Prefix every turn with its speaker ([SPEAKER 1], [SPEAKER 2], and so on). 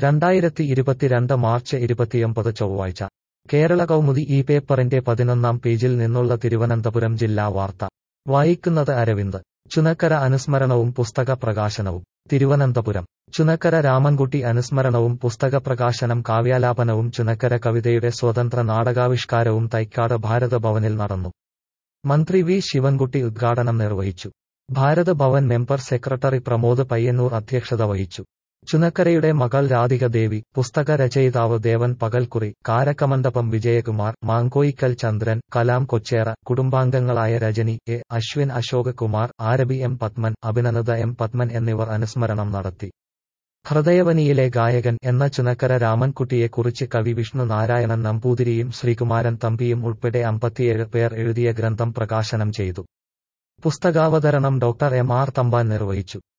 [SPEAKER 1] രണ്ടായിരത്തി ഇരുപത്തിരണ്ട് മാർച്ച് ഇരുപത്തിയൊമ്പത് ചൊവ്വാഴ്ച കേരള കൗമുദി ഈ പേപ്പറിന്റെ പതിനൊന്നാം പേജിൽ നിന്നുള്ള തിരുവനന്തപുരം ജില്ലാ വാർത്ത വായിക്കുന്നത് അരവിന്ദ് ചുനക്കര അനുസ്മരണവും പുസ്തക പ്രകാശനവും തിരുവനന്തപുരം ചുനക്കര രാമൻകുട്ടി അനുസ്മരണവും പുസ്തക പ്രകാശനം കാവ്യാലാപനവും ചുനക്കര കവിതയുടെ സ്വതന്ത്ര നാടകാവിഷ്കാരവും തൈക്കാട് ഭാരത ഭവനിൽ നടന്നു മന്ത്രി വി ശിവൻകുട്ടി ഉദ്ഘാടനം നിർവഹിച്ചു ഭാരത ഭവൻ മെമ്പർ സെക്രട്ടറി പ്രമോദ് പയ്യന്നൂർ അധ്യക്ഷത വഹിച്ചു ചുനക്കരയുടെ മകൾ രാധിക ദേവി പുസ്തക രചയിതാവ് ദേവൻ പകൽക്കുറി കാരക്കമണ്ഡപം വിജയകുമാർ മാങ്കോയിക്കൽ ചന്ദ്രൻ കലാം കൊച്ചേറ കുടുംബാംഗങ്ങളായ Rajani A Aswin Ashok Kumar Arabi M Pathman Abhinanda M Pathman എന്നിവർ അനുസ്മരണം നടത്തി ഹൃദയവനിയിലെ ഗായകൻ എന്ന ചുനക്കര രാമൻകുട്ടിയെക്കുറിച്ച് കവി വിഷ്ണു നാരായണൻ നമ്പൂതിരിയും ശ്രീകുമാരൻ തമ്പിയും ഉൾപ്പെടെ അമ്പത്തിയേഴ് പേർ എഴുതിയ ഗ്രന്ഥം പ്രകാശനം ചെയ്തു പുസ്തകാവതരണം ഡോക്ടർ എം ആർ തമ്പാൻ നിർവഹിച്ചു